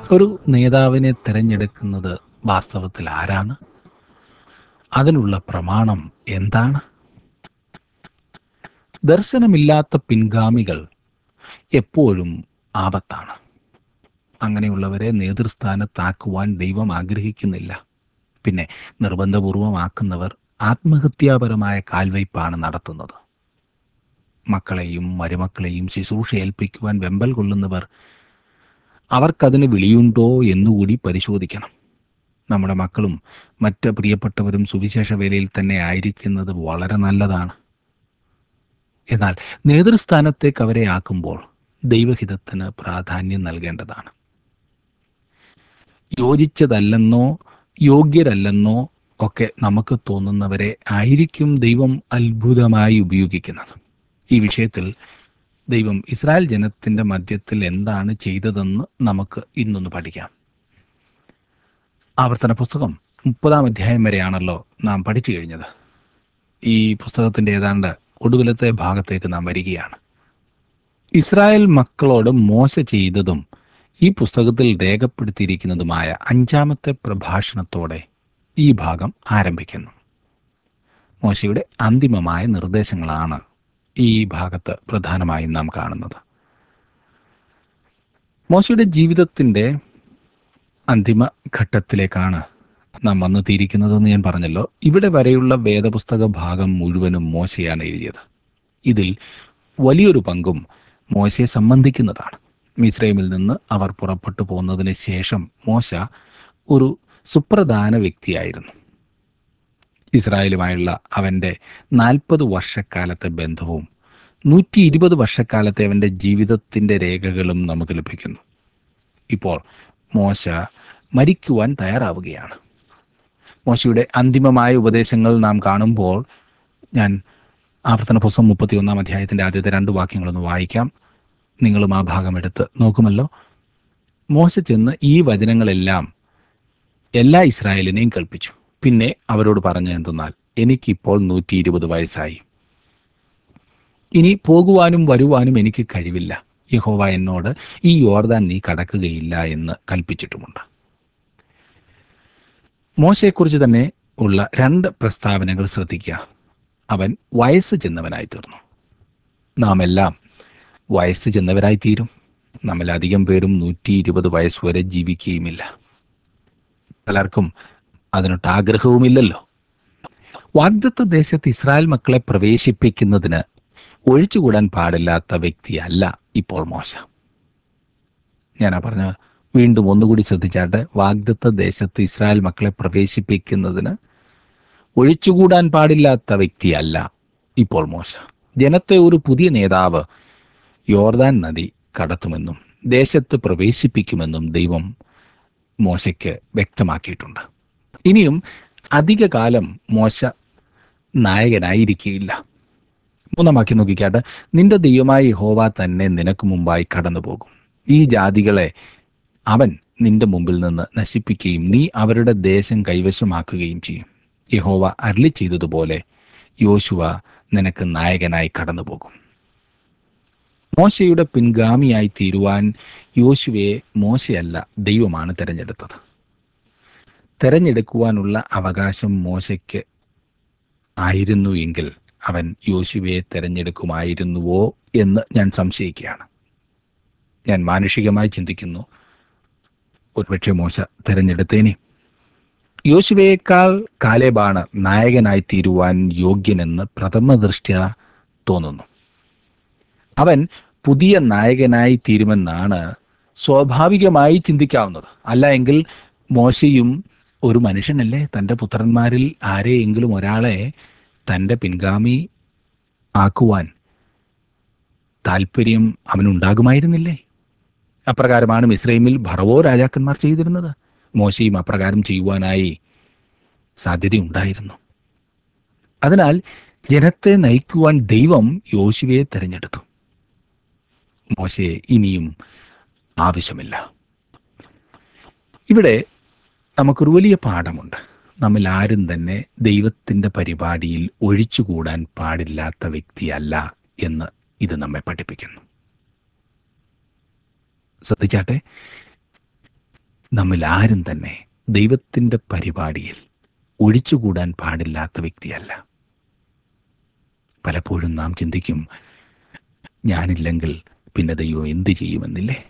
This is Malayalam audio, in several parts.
ഒരു നേതാവിനെ തിരഞ്ഞെടുക്കുന്നത് വാസ്തവത്തിൽ ആരാണ് അതിനുള്ള പ്രമാണം എന്താണ് ദർശനമില്ലാത്ത പിൻഗാമികൾ എപ്പോഴും ആപത്താണ് അങ്ങനെയുള്ളവരെ നേതൃസ്ഥാനത്താക്കുവാൻ ദൈവം ആഗ്രഹിക്കുന്നില്ല പിന്നെ നിർബന്ധപൂർവമാക്കുന്നവർ ആത്മഹത്യാപരമായ കാൽവയ്പാണ് നടത്തുന്നത് മക്കളെയും മരുമക്കളെയും ശുശ്രൂഷ ഏൽപ്പിക്കുവാൻ വെമ്പൽ കൊള്ളുന്നവർ അവർക്കതിന് വിളിയുണ്ടോ എന്നുകൂടി പരിശോധിക്കണം നമ്മുടെ മക്കളും മറ്റ് പ്രിയപ്പെട്ടവരും സുവിശേഷ വേലയിൽ തന്നെ ആയിരിക്കുന്നത് വളരെ നല്ലതാണ് എന്നാൽ നേതൃസ്ഥാനത്തേക്ക് അവരെ ആക്കുമ്പോൾ ദൈവഹിതത്തിന് പ്രാധാന്യം നൽകേണ്ടതാണ് യോജിച്ചതല്ലെന്നോ യോഗ്യരല്ലെന്നോ ഒക്കെ നമുക്ക് തോന്നുന്നവരെ ആയിരിക്കും ദൈവം അത്ഭുതമായി ഉപയോഗിക്കുന്നത് ഈ വിഷയത്തിൽ ദൈവം ഇസ്രായേൽ ജനത്തിന്റെ മധ്യത്തിൽ എന്താണ് ചെയ്തതെന്ന് നമുക്ക് ഇന്നൊന്ന് പഠിക്കാം ആവർത്തന പുസ്തകം മുപ്പതാം അധ്യായം വരെയാണല്ലോ നാം പഠിച്ചു കഴിഞ്ഞത് ഈ പുസ്തകത്തിന്റെ ഏതാണ്ട് ഒടുവിലത്തെ ഭാഗത്തേക്ക് നാം വരികയാണ് ഇസ്രായേൽ മക്കളോട് മോശ ചെയ്തതും ഈ പുസ്തകത്തിൽ രേഖപ്പെടുത്തിയിരിക്കുന്നതുമായ അഞ്ചാമത്തെ പ്രഭാഷണത്തോടെ ഈ ഭാഗം ആരംഭിക്കുന്നു മോശയുടെ അന്തിമമായ നിർദ്ദേശങ്ങളാണ് ഈ ഭാഗത്ത് പ്രധാനമായും നാം കാണുന്നത് മോശയുടെ ജീവിതത്തിന്റെ അന്തിമ ഘട്ടത്തിലേക്കാണ് നാം വന്നെത്തിയിരിക്കുന്നതെന്ന് ഞാൻ പറഞ്ഞല്ലോ ഇവിടെ വരെയുള്ള വേദപുസ്തക ഭാഗം മുഴുവനും മോശയാണ് എഴുതിയത് ഇതിൽ വലിയൊരു പങ്കും മോശയെ സംബന്ധിക്കുന്നതാണ് മിസ്രൈമിൽ നിന്ന് അവർ പുറപ്പെട്ടു പോകുന്നതിന് ശേഷം മോശ ഒരു സുപ്രധാന വ്യക്തിയായിരുന്നു ഇസ്രായേലുമായുള്ള അവൻ്റെ നാൽപ്പത് വർഷക്കാലത്തെ ബന്ധവും നൂറ്റി ഇരുപത് വർഷക്കാലത്തെ അവൻ്റെ ജീവിതത്തിൻ്റെ രേഖകളും നമുക്ക് ലഭിക്കുന്നു ഇപ്പോൾ മോശ മരിക്കുവാൻ തയ്യാറാവുകയാണ് മോശയുടെ അന്തിമമായ ഉപദേശങ്ങൾ നാം കാണുമ്പോൾ ഞാൻ ആവർത്തന പുസ്തകം മുപ്പത്തി ഒന്നാം അധ്യായത്തിൻ്റെ ആദ്യത്തെ രണ്ട് വാക്യങ്ങളൊന്ന് വായിക്കാം നിങ്ങളും ആ ഭാഗം എടുത്ത് നോക്കുമല്ലോ മോശ ചെന്ന് ഈ വചനങ്ങളെല്ലാം എല്ലാ ഇസ്രായേലിനെയും കൽപ്പിച്ചു പിന്നെ അവരോട് പറഞ്ഞ എന്തെന്നാൽ എനിക്കിപ്പോൾ നൂറ്റി ഇരുപത് വയസ്സായി ഇനി പോകുവാനും വരുവാനും എനിക്ക് കഴിവില്ല യഹോവ എന്നോട് ഈ യോർദാൻ നീ കടക്കുകയില്ല എന്ന് കൽപ്പിച്ചിട്ടുമുണ്ട് മോശയെക്കുറിച്ച് തന്നെ ഉള്ള രണ്ട് പ്രസ്താവനകൾ ശ്രദ്ധിക്കുക അവൻ വയസ്സ് ചെന്നവനായി തീർന്നു നാം എല്ലാം വയസ്സ് ചെന്നവരായി തീരും നമ്മിലധികം പേരും നൂറ്റി ഇരുപത് വയസ്സ് വരെ ജീവിക്കുകയുമില്ല പലർക്കും അതിനൊട്ട് ആഗ്രഹവുമില്ലല്ലോ വാഗ്ദത്ത ദേശത്ത് ഇസ്രായേൽ മക്കളെ പ്രവേശിപ്പിക്കുന്നതിന് ഒഴിച്ചുകൂടാൻ പാടില്ലാത്ത വ്യക്തിയല്ല ഇപ്പോൾ മോശ ഞാനാ പറഞ്ഞ വീണ്ടും ഒന്നുകൂടി ശ്രദ്ധിച്ചാട്ടെ വാഗ്ദത്ത ദേശത്ത് ഇസ്രായേൽ മക്കളെ പ്രവേശിപ്പിക്കുന്നതിന് ഒഴിച്ചുകൂടാൻ പാടില്ലാത്ത വ്യക്തിയല്ല ഇപ്പോൾ മോശ ജനത്തെ ഒരു പുതിയ നേതാവ് യോർദാൻ നദി കടത്തുമെന്നും ദേശത്ത് പ്രവേശിപ്പിക്കുമെന്നും ദൈവം മോശയ്ക്ക് വ്യക്തമാക്കിയിട്ടുണ്ട് ഇനിയും അധിക കാലം മോശ നായകനായിരിക്കുകയില്ല മൂന്നാം വാക്യം നോക്കിക്കാട്ടെ നിന്റെ ദൈവമായ യഹോവ തന്നെ നിനക്ക് മുമ്പായി കടന്നു പോകും ഈ ജാതികളെ അവൻ നിന്റെ മുമ്പിൽ നിന്ന് നശിപ്പിക്കുകയും നീ അവരുടെ ദേശം കൈവശമാക്കുകയും ചെയ്യും യഹോവ അരളി ചെയ്തതുപോലെ യോശുവ നിനക്ക് നായകനായി കടന്നു പോകും മോശയുടെ പിൻഗാമിയായി തീരുവാൻ യോശുവയെ മോശയല്ല ദൈവമാണ് തിരഞ്ഞെടുത്തത് തെരഞ്ഞെടുക്കുവാനുള്ള അവകാശം മോശയ്ക്ക് ആയിരുന്നു എങ്കിൽ അവൻ യോശുവയെ തെരഞ്ഞെടുക്കുമായിരുന്നുവോ എന്ന് ഞാൻ സംശയിക്കുകയാണ് ഞാൻ മാനുഷികമായി ചിന്തിക്കുന്നു ഒരുപക്ഷെ മോശ തെരഞ്ഞെടുത്തേനെ യോശുവയേക്കാൾ കാലേബാണ് നായകനായി തീരുവാൻ യോഗ്യനെന്ന് പ്രഥമ ദൃഷ്ട്യ തോന്നുന്നു അവൻ പുതിയ നായകനായി തീരുമെന്നാണ് സ്വാഭാവികമായി ചിന്തിക്കാവുന്നത് അല്ല എങ്കിൽ മോശയും ഒരു മനുഷ്യനല്ലേ തൻ്റെ പുത്രന്മാരിൽ ആരെയെങ്കിലും ഒരാളെ തൻ്റെ പിൻഗാമി ആക്കുവാൻ താല്പര്യം അവനുണ്ടാകുമായിരുന്നില്ലേ അപ്രകാരമാണ് മിസ്രൈമിൽ ഭറവോ രാജാക്കന്മാർ ചെയ്തിരുന്നത് മോശയും അപ്രകാരം ചെയ്യുവാനായി സാധ്യതയുണ്ടായിരുന്നു അതിനാൽ ജനത്തെ നയിക്കുവാൻ ദൈവം യോശുവയെ തെരഞ്ഞെടുത്തു മോശയെ ഇനിയും ആവശ്യമില്ല ഇവിടെ നമുക്കൊരു വലിയ പാഠമുണ്ട് നമ്മിൽ ആരും തന്നെ ദൈവത്തിൻ്റെ പരിപാടിയിൽ ഒഴിച്ചുകൂടാൻ പാടില്ലാത്ത വ്യക്തിയല്ല എന്ന് ഇത് നമ്മെ പഠിപ്പിക്കുന്നു ശ്രദ്ധിച്ചാട്ടെ നമ്മിൽ ആരും തന്നെ ദൈവത്തിൻ്റെ പരിപാടിയിൽ ഒഴിച്ചുകൂടാൻ പാടില്ലാത്ത വ്യക്തിയല്ല പലപ്പോഴും നാം ചിന്തിക്കും ഞാനില്ലെങ്കിൽ പിന്നെ ദൈവം എന്ത് ചെയ്യുമെന്നില്ലേ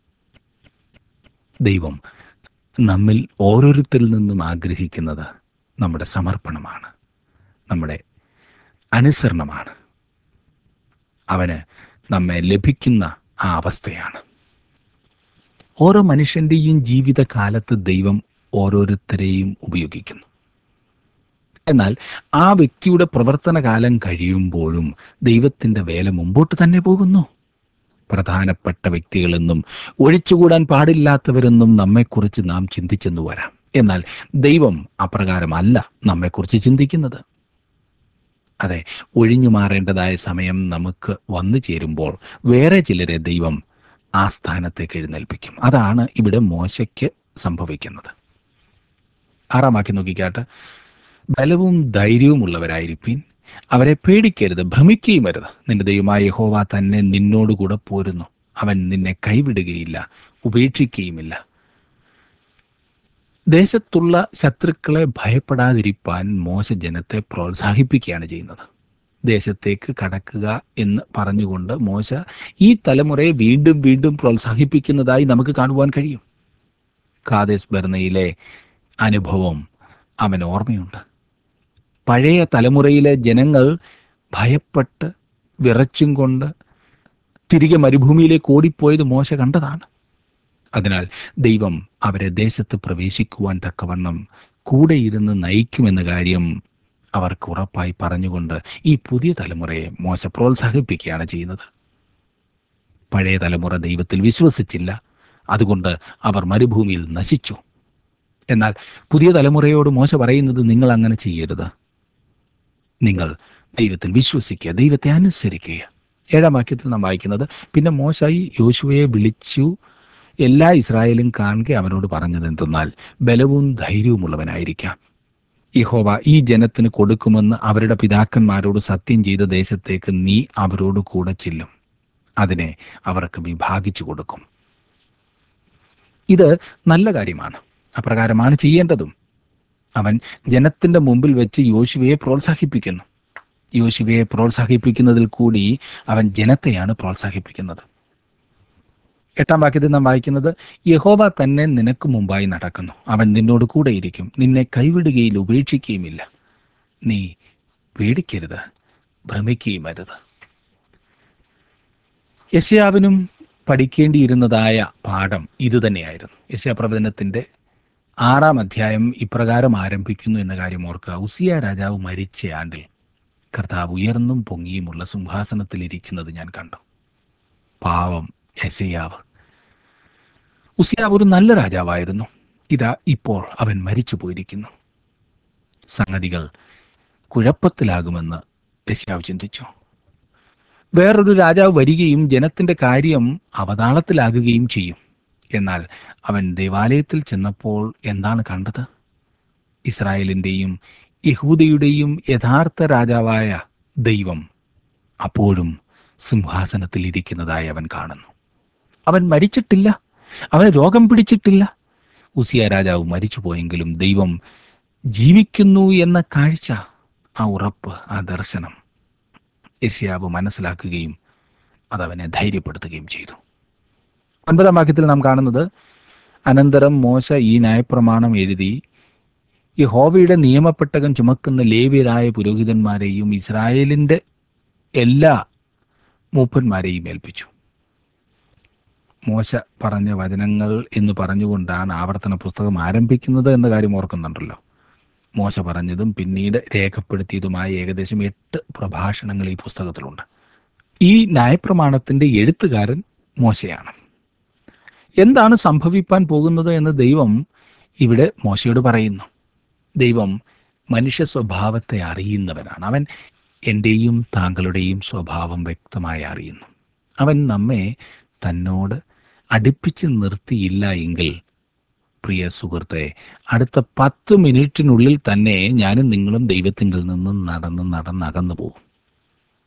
ദൈവം നമ്മിൽ ഓരോരുത്തരിൽ നിന്നും ആഗ്രഹിക്കുന്നത് നമ്മുടെ സമർപ്പണമാണ് നമ്മുടെ അനുസരണമാണ് അവന് നമ്മെ ലഭിക്കുന്ന ആ അവസ്ഥയാണ് ഓരോ മനുഷ്യൻ്റെയും ജീവിതകാലത്ത് ദൈവം ഓരോരുത്തരെയും ഉപയോഗിക്കുന്നു എന്നാൽ ആ വ്യക്തിയുടെ പ്രവർത്തനകാലം കഴിയുമ്പോഴും ദൈവത്തിൻ്റെ വേല മുമ്പോട്ട് തന്നെ പോകുന്നു പ്രധാനപ്പെട്ട വ്യക്തികളെന്നും ഒഴിച്ചുകൂടാൻ പാടില്ലാത്തവരെന്നും നമ്മെക്കുറിച്ച് നാം ചിന്തിച്ചെന്നു വരാം എന്നാൽ ദൈവം അപ്രകാരമല്ല നമ്മെക്കുറിച്ച് ചിന്തിക്കുന്നത് അതെ ഒഴിഞ്ഞു മാറേണ്ടതായ സമയം നമുക്ക് വന്നു ചേരുമ്പോൾ വേറെ ചിലരെ ദൈവം ആ സ്ഥാനത്തേക്ക് എഴുന്നേൽപ്പിക്കും അതാണ് ഇവിടെ മോശയ്ക്ക് സംഭവിക്കുന്നത് ആറാം വാക്യം നോക്കിക്കാട്ട് ബലവും ധൈര്യവുമുള്ളവരായിരിപ്പീൻ അവരെ പേടിക്കരുത് ഭ്രമിക്കുകയും അരുത് നിന്റെ ദൈവമായ യഹോവ തന്നെ നിന്നോടുകൂടെ പോരുന്നു അവൻ നിന്നെ കൈവിടുകയില്ല ഉപേക്ഷിക്കുകയുമില്ല ദേശത്തുള്ള ശത്രുക്കളെ ഭയപ്പെടാതിരിപ്പാൻ മോശ ജനത്തെ പ്രോത്സാഹിപ്പിക്കുകയാണ് ചെയ്യുന്നത് ദേശത്തേക്ക് കടക്കുക എന്ന് പറഞ്ഞുകൊണ്ട് മോശ ഈ തലമുറയെ വീണ്ടും വീണ്ടും പ്രോത്സാഹിപ്പിക്കുന്നതായി നമുക്ക് കാണുവാൻ കഴിയും ഖാദേസ് ബർണയിലെ അനുഭവം അവൻ ഓർമ്മയുണ്ട് പഴയ തലമുറയിലെ ജനങ്ങൾ ഭയപ്പെട്ട് വിറച്ചും കൊണ്ട് തിരികെ മരുഭൂമിയിലേക്ക് ഓടിപ്പോയത് മോശ കണ്ടതാണ് അതിനാൽ ദൈവം അവരെ ദേശത്ത് പ്രവേശിക്കുവാൻ തക്കവണ്ണം കൂടെ ഇരുന്ന് നയിക്കുമെന്ന കാര്യം അവർക്ക് ഉറപ്പായി പറഞ്ഞുകൊണ്ട് ഈ പുതിയ തലമുറയെ മോശ പ്രോത്സാഹിപ്പിക്കുകയാണ് ചെയ്യുന്നത് പഴയ തലമുറ ദൈവത്തിൽ വിശ്വസിച്ചില്ല അതുകൊണ്ട് അവർ മരുഭൂമിയിൽ നശിച്ചു എന്നാൽ പുതിയ തലമുറയോട് മോശ പറയുന്നത് നിങ്ങൾ അങ്ങനെ ചെയ്യരുത് നിങ്ങൾ ദൈവത്തിൽ വിശ്വസിക്കുക ദൈവത്തെ അനുസരിക്കുക ഏഴാം വാക്യത്തിൽ നാം വായിക്കുന്നത് പിന്നെ മോശായി യോശുവയെ വിളിച്ചു എല്ലാ ഇസ്രായേലും കാണുക അവനോട് പറഞ്ഞത് എന്തെന്നാൽ ബലവും ധൈര്യവുമുള്ളവനായിരിക്കാം യഹോവ ഈ ജനത്തിന് കൊടുക്കുമെന്ന് അവരുടെ പിതാക്കന്മാരോട് സത്യം ചെയ്ത ദേശത്തേക്ക് നീ അവരോട് കൂടെ ചെല്ലും അതിനെ അവർക്ക് വിഭാഗിച്ചു കൊടുക്കും ഇത് നല്ല കാര്യമാണ് അപ്രകാരമാണ് ചെയ്യേണ്ടതും അവൻ ജനത്തിന്റെ മുമ്പിൽ വെച്ച് യോശുവയെ പ്രോത്സാഹിപ്പിക്കുന്നു യോശുവയെ പ്രോത്സാഹിപ്പിക്കുന്നതിൽ കൂടി അവൻ ജനത്തെയാണ് പ്രോത്സാഹിപ്പിക്കുന്നത് എട്ടാം വാക്യത്തിൽ നാം വായിക്കുന്നത് യഹോവ തന്നെ നിനക്ക് മുമ്പായി നടക്കുന്നു അവൻ നിന്നോട് കൂടെ ഇരിക്കും നിന്നെ കൈവിടുകയിൽ ഉപേക്ഷിക്കുകയുമില്ല നീ പേടിക്കരുത് ഭ്രമിക്കുകയും അരുത് യശയാവിനും പഠിക്കേണ്ടിയിരുന്നതായ പാഠം ഇതുതന്നെയായിരുന്നു യശയാപ്രവചനത്തിന്റെ ആറാം അധ്യായം ഇപ്രകാരം ആരംഭിക്കുന്നു എന്ന കാര്യം ഓർക്കുക ഉസിയ രാജാവ് മരിച്ച ആണ്ടിൽ കർത്താവ് ഉയർന്നും പൊങ്ങിയുമുള്ള സിംഹാസനത്തിൽ ഇരിക്കുന്നത് ഞാൻ കണ്ടു പാവം യശയാവ് ഉസിയാവ് ഒരു നല്ല രാജാവായിരുന്നു ഇതാ ഇപ്പോൾ അവൻ മരിച്ചു പോയിരിക്കുന്നു സംഗതികൾ കുഴപ്പത്തിലാകുമെന്ന് യശയാവ് ചിന്തിച്ചു വേറൊരു രാജാവ് വരികയും ജനത്തിന്റെ കാര്യം അവതാളത്തിലാകുകയും ചെയ്യും എന്നാൽ അവൻ ദേവാലയത്തിൽ ചെന്നപ്പോൾ എന്താണ് കണ്ടത് ഇസ്രായേലിൻ്റെയും യഹൂദയുടെയും യഥാർത്ഥ രാജാവായ ദൈവം അപ്പോഴും സിംഹാസനത്തിൽ ഇരിക്കുന്നതായി അവൻ കാണുന്നു അവൻ മരിച്ചിട്ടില്ല അവന് രോഗം പിടിച്ചിട്ടില്ല ഉസിയ രാജാവ് മരിച്ചുപോയെങ്കിലും ദൈവം ജീവിക്കുന്നു എന്ന കാഴ്ച ആ ഉറപ്പ് ആ ദർശനം യശയാവ് മനസ്സിലാക്കുകയും അതവനെ ധൈര്യപ്പെടുത്തുകയും ചെയ്തു ഒൻപതാം വാക്യത്തിൽ നാം കാണുന്നത് അനന്തരം മോശ ഈ ന്യായപ്രമാണം എഴുതി യഹോവയുടെ നിയമപ്പെട്ടകം ചുമക്കുന്ന ലേവ്യരായ പുരോഹിതന്മാരെയും ഇസ്രായേലിന്റെ എല്ലാ മൂപ്പന്മാരെയും ഏൽപ്പിച്ചു മോശ പറഞ്ഞ വചനങ്ങൾ എന്ന് പറഞ്ഞുകൊണ്ടാണ് ആവർത്തന പുസ്തകം ആരംഭിക്കുന്നത് എന്ന കാര്യം ഓർക്കുന്നുണ്ടല്ലോ മോശ പറഞ്ഞതും പിന്നീട് രേഖപ്പെടുത്തിയതുമായ ഏകദേശം എട്ട് പ്രഭാഷണങ്ങൾ ഈ പുസ്തകത്തിലുണ്ട് ഈ ന്യായപ്രമാണത്തിന്റെ എഴുത്തുകാരൻ മോശയാണ് എന്താണ് സംഭവിപ്പാൻ പോകുന്നത് എന്ന് ദൈവം ഇവിടെ മോശയോട് പറയുന്നു ദൈവം മനുഷ്യ സ്വഭാവത്തെ അറിയുന്നവനാണ് അവൻ എൻ്റെയും താങ്കളുടെയും സ്വഭാവം വ്യക്തമായി അറിയുന്നു അവൻ നമ്മെ തന്നോട് അടുപ്പിച്ച് നിർത്തിയില്ല എങ്കിൽ പ്രിയ സുഹൃത്തെ അടുത്ത പത്ത് മിനിറ്റിനുള്ളിൽ തന്നെ ഞാനും നിങ്ങളും ദൈവത്തിങ്കിൽ നിന്നും നടന്ന് നടന്നകന്നു പോകും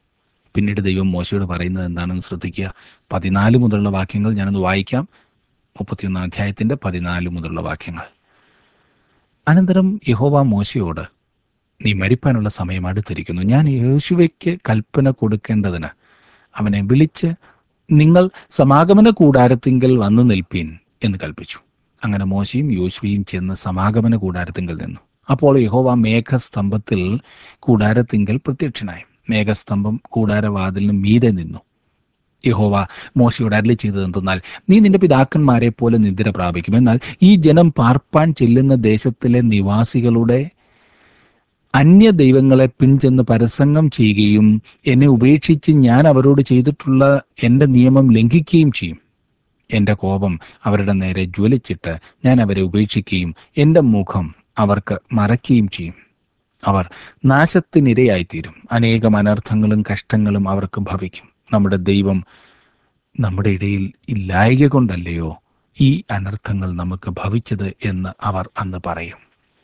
പിന്നീട് ദൈവം മോശയോട് പറയുന്നത് എന്താണെന്ന് ശ്രദ്ധിക്കുക പതിനാല് മുതലുള്ള വാക്യങ്ങൾ ഞാനൊന്ന് വായിക്കാം മുപ്പത്തിയൊന്നാം അധ്യായത്തിന്റെ പതിനാല് മുതലുള്ള വാക്യങ്ങൾ അനന്തരം യഹോവ മോശയോട് നീ മരിപ്പാനുള്ള സമയം അടുത്തിരിക്കുന്നു ഞാൻ യേശുവയ്ക്ക് കൽപ്പന കൊടുക്കേണ്ടതിന് അവനെ വിളിച്ച് നിങ്ങൾ സമാഗമന കൂടാരത്തിങ്കൽ വന്നു നിൽപ്പീൻ എന്ന് കൽപ്പിച്ചു അങ്ങനെ മോശയും യോശുവയും ചെന്ന് സമാഗമന കൂടാരത്തിങ്കൽ നിന്നു അപ്പോൾ യഹോവ മേഘസ്തംഭത്തിൽ കൂടാരത്തിങ്കൽ പ്രത്യക്ഷനായി മേഘസ്തംഭം കൂടാരവാതിലിന് മീതെ നിന്നു യഹോവ മോശയോട് അരളി ചെയ്തത് എന്തെന്നാൽ നീ നിന്റെ പിതാക്കന്മാരെ പോലെ നിദ്ര പ്രാപിക്കും എന്നാൽ ഈ ജനം പാർപ്പാൻ ചെല്ലുന്ന ദേശത്തിലെ നിവാസികളുടെ അന്യ ദൈവങ്ങളെ പിൻചെന്ന് പരസംഗം ചെയ്യുകയും എന്നെ ഉപേക്ഷിച്ച് ഞാൻ അവരോട് ചെയ്തിട്ടുള്ള എൻ്റെ നിയമം ലംഘിക്കുകയും ചെയ്യും എൻ്റെ കോപം അവരുടെ നേരെ ജ്വലിച്ചിട്ട് ഞാൻ അവരെ ഉപേക്ഷിക്കുകയും എൻ്റെ മുഖം അവർക്ക് മറയ്ക്കുകയും ചെയ്യും അവർ നാശത്തിനിരയായിത്തീരും അനേകം അനർത്ഥങ്ങളും കഷ്ടങ്ങളും അവർക്ക് ഭവിക്കും നമ്മുടെ ദൈവം നമ്മുടെ ഇടയിൽ ഇല്ലായക കൊണ്ടല്ലയോ ഈ അനർത്ഥങ്ങൾ നമുക്ക് ഭവിച്ചത് എന്ന് അവർ അന്ന് പറയും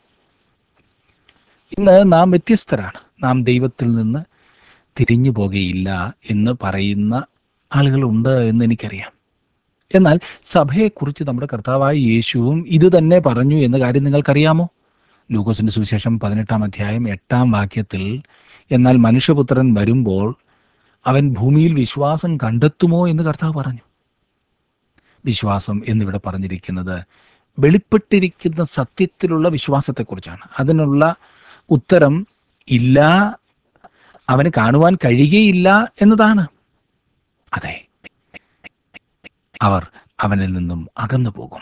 ഇന്ന് നാം വ്യത്യസ്തരാണ് നാം ദൈവത്തിൽ നിന്ന് തിരിഞ്ഞു പോകുകയില്ല എന്ന് പറയുന്ന ആളുകളുണ്ട് എന്ന് എനിക്കറിയാം എന്നാൽ സഭയെക്കുറിച്ച് നമ്മുടെ കർത്താവായ യേശുവും ഇത് തന്നെ പറഞ്ഞു എന്ന കാര്യം നിങ്ങൾക്കറിയാമോ ലൂക്കോസിന്റെ സുവിശേഷം പതിനെട്ടാം അധ്യായം എട്ടാം വാക്യത്തിൽ എന്നാൽ മനുഷ്യപുത്രൻ വരുമ്പോൾ അവൻ ഭൂമിയിൽ വിശ്വാസം കണ്ടെത്തുമോ എന്ന് കർത്താവ് പറഞ്ഞു വിശ്വാസം എന്നിവിടെ പറഞ്ഞിരിക്കുന്നത് വെളിപ്പെട്ടിരിക്കുന്ന സത്യത്തിലുള്ള വിശ്വാസത്തെക്കുറിച്ചാണ് അതിനുള്ള ഉത്തരം ഇല്ല അവന് കാണുവാൻ കഴിയുകയില്ല എന്നതാണ് അതെ അവർ അവനിൽ നിന്നും അകന്നു പോകും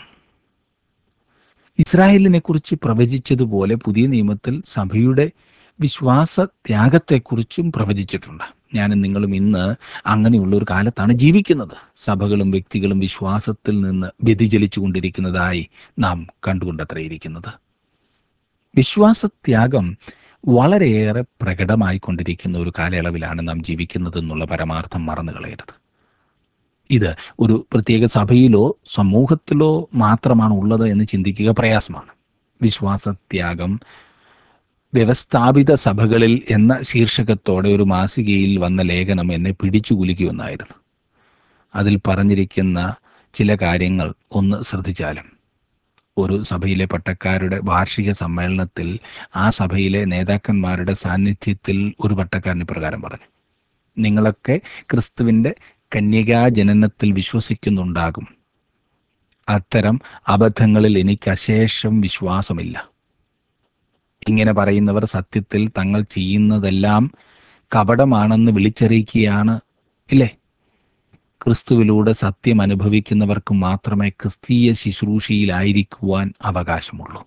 ഇസ്രായേലിനെ കുറിച്ച് പ്രവചിച്ചതുപോലെ പുതിയ നിയമത്തിൽ സഭയുടെ വിശ്വാസ ത്യാഗത്തെക്കുറിച്ചും പ്രവചിച്ചിട്ടുണ്ട് ഞാനും നിങ്ങളും ഇന്ന് അങ്ങനെയുള്ള ഒരു കാലത്താണ് ജീവിക്കുന്നത് സഭകളും വ്യക്തികളും വിശ്വാസത്തിൽ നിന്ന് വ്യതിചലിച്ചു കൊണ്ടിരിക്കുന്നതായി നാം കണ്ടുകൊണ്ടത്രയിരിക്കുന്നത് വിശ്വാസത്യാഗം വളരെയേറെ പ്രകടമായിക്കൊണ്ടിരിക്കുന്ന ഒരു കാലയളവിലാണ് നാം ജീവിക്കുന്നത് എന്നുള്ള പരമാർത്ഥം മറന്നു കളയരുത് ഇത് ഒരു പ്രത്യേക സഭയിലോ സമൂഹത്തിലോ മാത്രമാണ് ഉള്ളത് എന്ന് ചിന്തിക്കുക പ്രയാസമാണ് വിശ്വാസത്യാഗം വ്യവസ്ഥാപിത സഭകളിൽ എന്ന ശീർഷകത്തോടെ ഒരു മാസികയിൽ വന്ന ലേഖനം എന്നെ പിടിച്ചു കുലുക്കിയൊന്നായിരുന്നു അതിൽ പറഞ്ഞിരിക്കുന്ന ചില കാര്യങ്ങൾ ഒന്ന് ശ്രദ്ധിച്ചാലും ഒരു സഭയിലെ പട്ടക്കാരുടെ വാർഷിക സമ്മേളനത്തിൽ ആ സഭയിലെ നേതാക്കന്മാരുടെ സാന്നിധ്യത്തിൽ ഒരു പട്ടക്കാരൻ ഇപ്രകാരം പറഞ്ഞു നിങ്ങളൊക്കെ ക്രിസ്തുവിൻ്റെ കന്യകാജനനത്തിൽ വിശ്വസിക്കുന്നുണ്ടാകും അത്തരം അബദ്ധങ്ങളിൽ എനിക്ക് അശേഷം വിശ്വാസമില്ല ഇങ്ങനെ പറയുന്നവർ സത്യത്തിൽ തങ്ങൾ ചെയ്യുന്നതെല്ലാം കപടമാണെന്ന് വിളിച്ചറിയിക്കുകയാണ് ഇല്ലേ ക്രിസ്തുവിലൂടെ സത്യം അനുഭവിക്കുന്നവർക്ക് മാത്രമേ ക്രിസ്തീയ ശുശ്രൂഷയിലായിരിക്കുവാൻ അവകാശമുള്ളൂ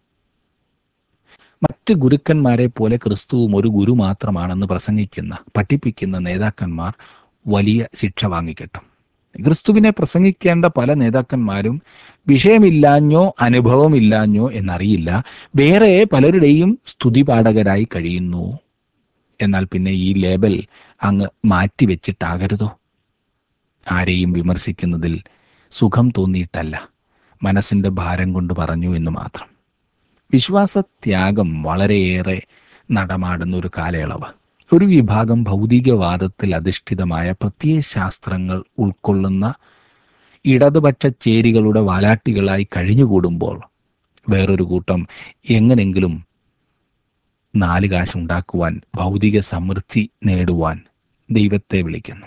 മറ്റ് ഗുരുക്കന്മാരെ പോലെ ക്രിസ്തുവും ഒരു ഗുരു മാത്രമാണെന്ന് പ്രസംഗിക്കുന്ന പഠിപ്പിക്കുന്ന നേതാക്കന്മാർ വലിയ ശിക്ഷ വാങ്ങിക്കിട്ടും ക്രിസ്തുവിനെ പ്രസംഗിക്കേണ്ട പല നേതാക്കന്മാരും വിഷയമില്ലാഞ്ഞോ അനുഭവമില്ലാഞ്ഞോ എന്നറിയില്ല വേറെ പലരുടെയും സ്തുതിപാഠകരായി കഴിയുന്നു എന്നാൽ പിന്നെ ഈ ലേബൽ അങ്ങ് മാറ്റിവെച്ചിട്ടാകരുതോ ആരെയും വിമർശിക്കുന്നതിൽ സുഖം തോന്നിയിട്ടല്ല മനസ്സിന്റെ ഭാരം കൊണ്ട് പറഞ്ഞു എന്ന് മാത്രം വിശ്വാസത്യാഗം വളരെയേറെ നടമാടുന്ന ഒരു കാലയളവ് ഒരു വിഭാഗം ഭൗതികവാദത്തിൽ അധിഷ്ഠിതമായ പ്രത്യയശാസ്ത്രങ്ങൾ ഉൾക്കൊള്ളുന്ന ഇടതുപക്ഷ ചേരികളുടെ വാലാട്ടികളായി കഴിഞ്ഞുകൂടുമ്പോൾ വേറൊരു കൂട്ടം എങ്ങനെങ്കിലും നാല് കാശുണ്ടാക്കുവാൻ ഭൗതിക സമൃദ്ധി നേടുവാൻ ദൈവത്തെ വിളിക്കുന്നു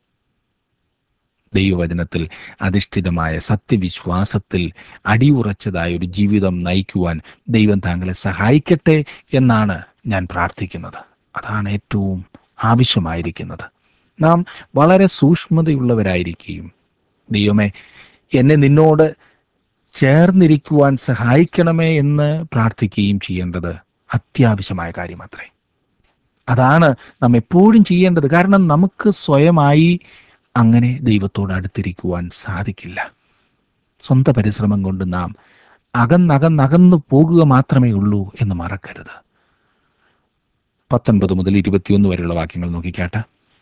ദൈവവചനത്തിൽ അധിഷ്ഠിതമായ സത്യവിശ്വാസത്തിൽ അടിയുറച്ചതായ ഒരു ജീവിതം നയിക്കുവാൻ ദൈവം താങ്കളെ സഹായിക്കട്ടെ എന്നാണ് ഞാൻ പ്രാർത്ഥിക്കുന്നത് അതാണ് ഏറ്റവും ആവശ്യമായിരിക്കുന്നത് നാം വളരെ സൂക്ഷ്മതയുള്ളവരായിരിക്കുകയും ദൈവമേ എന്നെ നിന്നോട് ചേർന്നിരിക്കുവാൻ സഹായിക്കണമേ എന്ന് പ്രാർത്ഥിക്കുകയും ചെയ്യേണ്ടത് അത്യാവശ്യമായ കാര്യമത്രേ അതാണ് നാം എപ്പോഴും ചെയ്യേണ്ടത് കാരണം നമുക്ക് സ്വയമായി അങ്ങനെ ദൈവത്തോട് അടുത്തിരിക്കുവാൻ സാധിക്കില്ല സ്വന്തം പരിശ്രമം കൊണ്ട് നാം അകന്നകന്നകന്നു പോകുക മാത്രമേ ഉള്ളൂ എന്ന് മറക്കരുത് പത്തൊൻപത് മുതൽ ഇരുപത്തിയൊന്ന് വരെയുള്ള വാക്യങ്ങൾ നോക്കിക്കാട്ടെ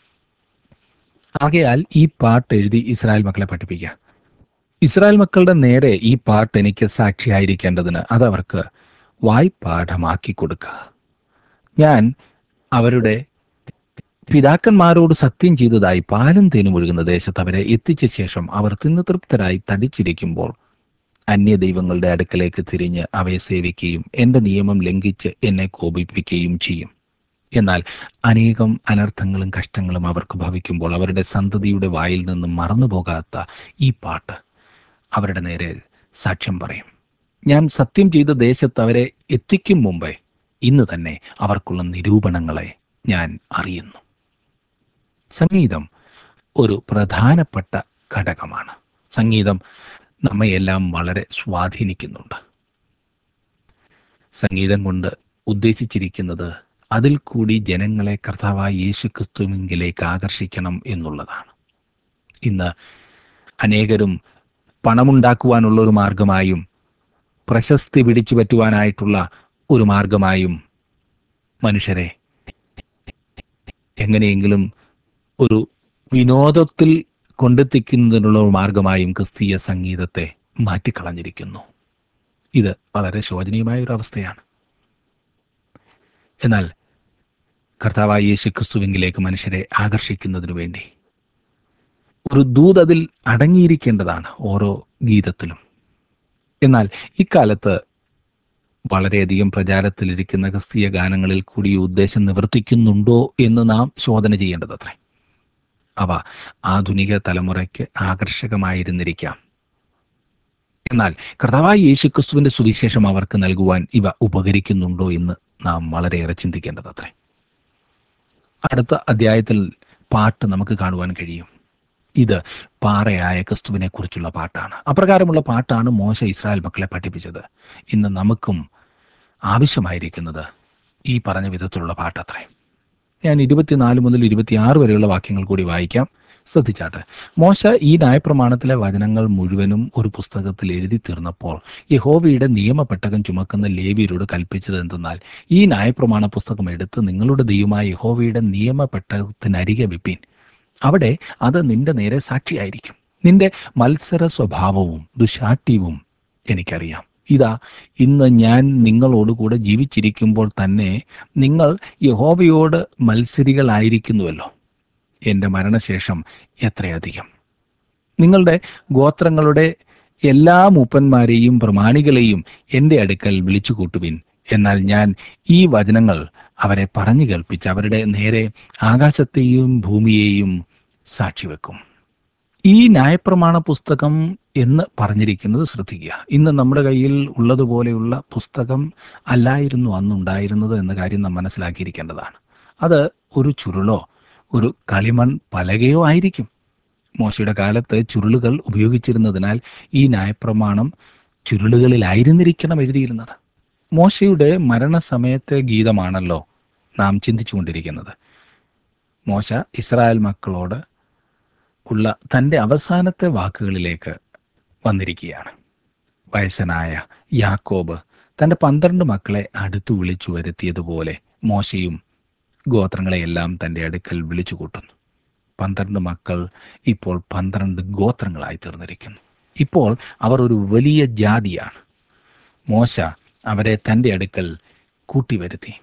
ആകയാൽ ഈ പാട്ട് എഴുതി ഇസ്രായേൽ മക്കളെ പഠിപ്പിക്കുക ഇസ്രായേൽ മക്കളുടെ നേരെ ഈ പാട്ട് എനിക്ക് സാക്ഷിയായിരിക്കേണ്ടതിന് അതവർക്ക് വായ്പാഠമാക്കി കൊടുക്കുക ഞാൻ അവരുടെ പിതാക്കന്മാരോട് സത്യം ചെയ്തതായി പാലും തേനും ഒഴുകുന്ന ദേശത്ത് അവരെ എത്തിച്ച ശേഷം അവർ തിന്ന് തൃപ്തരായി തടിച്ചിരിക്കുമ്പോൾ അന്യ ദൈവങ്ങളുടെ അടുക്കലേക്ക് തിരിഞ്ഞ് അവയെ സേവിക്കുകയും എൻ്റെ നിയമം ലംഘിച്ച് എന്നെ കോപിപ്പിക്കുകയും ചെയ്യും എന്നാൽ അനേകം അനർത്ഥങ്ങളും കഷ്ടങ്ങളും അവർക്ക് ഭവിക്കുമ്പോൾ അവരുടെ സന്തതിയുടെ വായിൽ നിന്നും മറന്നുപോകാത്ത ഈ പാട്ട് അവരുടെ നേരെ സാക്ഷ്യം പറയും ഞാൻ സത്യം ചെയ്ത ദേശത്ത് അവരെ എത്തിക്കും മുമ്പേ ഇന്ന് തന്നെ അവർക്കുള്ള നിരൂപണങ്ങളെ ഞാൻ അറിയുന്നു സംഗീതം ഒരു പ്രധാനപ്പെട്ട ഘടകമാണ് സംഗീതം നമ്മയെല്ലാം വളരെ സ്വാധീനിക്കുന്നുണ്ട് സംഗീതം കൊണ്ട് ഉദ്ദേശിച്ചിരിക്കുന്നത് അതിൽ കൂടി ജനങ്ങളെ കർത്താവായ യേശു ക്രിസ്തുവിലേക്ക് ആകർഷിക്കണം എന്നുള്ളതാണ് ഇന്ന് അനേകരും പണമുണ്ടാക്കുവാനുള്ള ഒരു മാർഗമായും പ്രശസ്തി പിടിച്ചു പറ്റുവാനായിട്ടുള്ള ഒരു മാർഗമായും മനുഷ്യരെ എങ്ങനെയെങ്കിലും ഒരു വിനോദത്തിൽ കൊണ്ടെത്തിക്കുന്നതിനുള്ള ഒരു മാർഗമായും ക്രിസ്തീയ സംഗീതത്തെ മാറ്റിക്കളഞ്ഞിരിക്കുന്നു ഇത് വളരെ ശോചനീയമായ ഒരു അവസ്ഥയാണ് എന്നാൽ കർത്താവായ യേശു ക്രിസ്തുവിങ്കിലേക്ക് മനുഷ്യരെ ആകർഷിക്കുന്നതിനു വേണ്ടി ഒരു ദൂത് അതിൽ അടങ്ങിയിരിക്കേണ്ടതാണ് ഓരോ ഗീതത്തിലും എന്നാൽ ഇക്കാലത്ത് വളരെയധികം പ്രചാരത്തിലിരിക്കുന്ന ക്രിസ്തീയ ഗാനങ്ങളിൽ കൂടി ഈ ഉദ്ദേശം നിവർത്തിക്കുന്നുണ്ടോ എന്ന് നാം ശോധന ചെയ്യേണ്ടതത്രേ അവ ആധുനിക തലമുറയ്ക്ക് ആകർഷകമായിരുന്നിരിക്കാം എന്നാൽ കർത്താവായ യേശുക്രിസ്തുവിന്റെ സുവിശേഷം അവർക്ക് നൽകുവാൻ ഇവ ഉപകരിക്കുന്നുണ്ടോ എന്ന് നാം വളരെയേറെ ചിന്തിക്കേണ്ടതത്രേ അടുത്ത അധ്യായത്തിൽ പാട്ട് നമുക്ക് കാണുവാൻ കഴിയും ഇത് പാറയായ ക്രിസ്തുവിനെ കുറിച്ചുള്ള പാട്ടാണ് അപ്രകാരമുള്ള പാട്ടാണ് മോശ ഇസ്രായേൽ മക്കളെ പഠിപ്പിച്ചത് ഇന്ന് നമുക്കും ആവശ്യമായിരിക്കുന്നത് ഈ പറഞ്ഞ വിധത്തിലുള്ള പാട്ടത്രേ ഞാൻ ഇരുപത്തിനാല് മുതൽ ഇരുപത്തിയാറ് വരെയുള്ള വാക്യങ്ങൾ കൂടി വായിക്കാം ശ്രദ്ധിച്ചാട്ടെ മോശ ഈ ന്യായപ്രമാണത്തിലെ വചനങ്ങൾ മുഴുവനും ഒരു പുസ്തകത്തിൽ എഴുതി തീർന്നപ്പോൾ യഹോവയുടെ നിയമപ്പെട്ടകം ചുമക്കുന്ന ലേവിയരോട് കൽപ്പിച്ചത് എന്തെന്നാൽ ഈ ന്യായപ്രമാണ പുസ്തകം എടുത്ത് നിങ്ങളുടെ ദൈവമായ യഹോവയുടെ നിയമപ്പെട്ടകത്തിനരികെ വെപ്പീൻ അവിടെ അത് നിന്റെ നേരെ സാക്ഷിയായിരിക്കും നിന്റെ മത്സര സ്വഭാവവും ദുശാഠ്യവും എനിക്കറിയാം ഇതാ ഇന്ന് ഞാൻ നിങ്ങളോടുകൂടെ ജീവിച്ചിരിക്കുമ്പോൾ തന്നെ നിങ്ങൾ യഹോവയോട് മത്സരികളായിരിക്കുന്നുവല്ലോ എൻ്റെ മരണശേഷം എത്രയധികം നിങ്ങളുടെ ഗോത്രങ്ങളുടെ എല്ലാ മൂപ്പന്മാരെയും പ്രമാണികളെയും എൻ്റെ അടുക്കൽ വിളിച്ചു കൂട്ടുവിൻ എന്നാൽ ഞാൻ ഈ വചനങ്ങൾ അവരെ പറഞ്ഞു കേൾപ്പിച്ച് അവരുടെ നേരെ ആകാശത്തെയും ഭൂമിയെയും സാക്ഷിവെക്കും ഈ ന്യായപ്രമാണ പുസ്തകം എന്ന് പറഞ്ഞിരിക്കുന്നത് ശ്രദ്ധിക്കുക ഇന്ന് നമ്മുടെ കയ്യിൽ ഉള്ളതുപോലെയുള്ള പുസ്തകം അല്ലായിരുന്നു അന്നുണ്ടായിരുന്നത് എന്ന കാര്യം നാം മനസ്സിലാക്കിയിരിക്കേണ്ടതാണ് അത് ഒരു ചുരുളോ ഒരു കളിമൺ പലകയോ ആയിരിക്കും മോശയുടെ കാലത്ത് ചുരുളുകൾ ഉപയോഗിച്ചിരുന്നതിനാൽ ഈ ന്യായപ്രമാണം ചുരുളുകളിലായിരുന്നിരിക്കണം എഴുതിയിരുന്നത് മോശയുടെ മരണസമയത്തെ ഗീതമാണല്ലോ നാം ചിന്തിച്ചുകൊണ്ടിരിക്കുന്നത് മോശ ഇസ്രായേൽ മക്കളോട് ഉള്ള തൻ്റെ അവസാനത്തെ വാക്കുകളിലേക്ക് വന്നിരിക്കുകയാണ് വയസ്സനായ യാക്കോബ് തൻ്റെ പന്ത്രണ്ട് മക്കളെ അടുത്തു വിളിച്ചു വരുത്തിയതുപോലെ മോശയും ഗോത്രങ്ങളെയെല്ലാം തൻ്റെ അടുക്കൽ വിളിച്ചു കൂട്ടുന്നു പന്ത്രണ്ട് മക്കൾ ഇപ്പോൾ പന്ത്രണ്ട് ഗോത്രങ്ങളായി തീർന്നിരിക്കുന്നു ഇപ്പോൾ അവർ ഒരു വലിയ ജാതിയാണ് മോശ അവരെ തൻ്റെ അടുക്കൽ കൂട്ടിവരുത്തി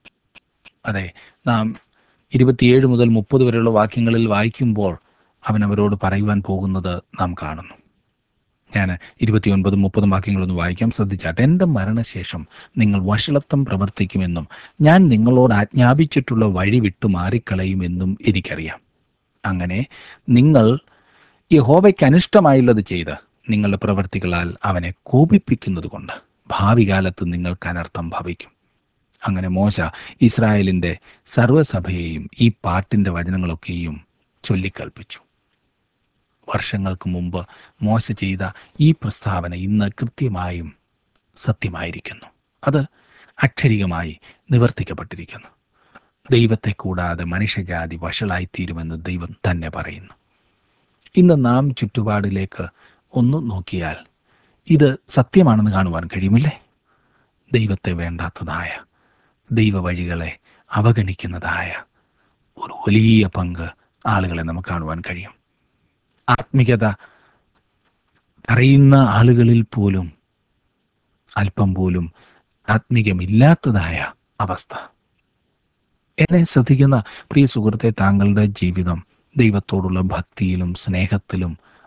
അതെ നാം ഇരുപത്തിയേഴ് മുതൽ മുപ്പത് വരെയുള്ള വാക്യങ്ങളിൽ വായിക്കുമ്പോൾ അവൻ അവരോട് പറയുവാൻ പോകുന്നത് നാം കാണുന്നു ഞാൻ ഇരുപത്തിയൊൻപതും മുപ്പതും വാക്യങ്ങളൊന്ന് വായിക്കാം ശ്രദ്ധിച്ചാട്ടെ എൻ്റെ മരണശേഷം നിങ്ങൾ വഷളത്വം പ്രവർത്തിക്കുമെന്നും ഞാൻ നിങ്ങളോട് ആജ്ഞാപിച്ചിട്ടുള്ള വഴി വിട്ടു മാറിക്കളയുമെന്നും എനിക്കറിയാം അങ്ങനെ നിങ്ങൾ യഹോവയ്ക്ക് അനിഷ്ടമായുള്ളത് ചെയ്ത് നിങ്ങളുടെ പ്രവർത്തികളാൽ അവനെ കോപിപ്പിക്കുന്നത് കൊണ്ട് ഭാവി കാലത്ത് നിങ്ങൾക്ക് അനർത്ഥം ഭവിക്കും അങ്ങനെ മോശ ഇസ്രായേലിൻ്റെ സർവ്വസഭയെയും ഈ പാട്ടിൻ്റെ വചനങ്ങളൊക്കെയും ചൊല്ലിക്കൽപ്പിച്ചു വർഷങ്ങൾക്ക് മുമ്പ് മോശ ചെയ്ത ഈ പ്രസ്താവന ഇന്ന് കൃത്യമായും സത്യമായിരിക്കുന്നു അത് അക്ഷരികമായി നിവർത്തിക്കപ്പെട്ടിരിക്കുന്നു ദൈവത്തെ കൂടാതെ മനുഷ്യജാതി വഷളായിത്തീരുമെന്ന് ദൈവം തന്നെ പറയുന്നു ഇന്ന് നാം ചുറ്റുപാടിലേക്ക് ഒന്ന് നോക്കിയാൽ ഇത് സത്യമാണെന്ന് കാണുവാൻ കഴിയുമില്ലേ ദൈവത്തെ വേണ്ടാത്തതായ ദൈവവഴികളെ അവഗണിക്കുന്നതായ ഒരു വലിയ പങ്ക് ആളുകളെ നമുക്ക് കാണുവാൻ കഴിയും ആത്മികത അറിയുന്ന ആളുകളിൽ പോലും അല്പം പോലും ആത്മികമില്ലാത്തതായ അവസ്ഥ എന്നെ ശ്രദ്ധിക്കുന്ന പ്രിയ സുഹൃത്തെ താങ്കളുടെ ജീവിതം ദൈവത്തോടുള്ള ഭക്തിയിലും സ്നേഹത്തിലും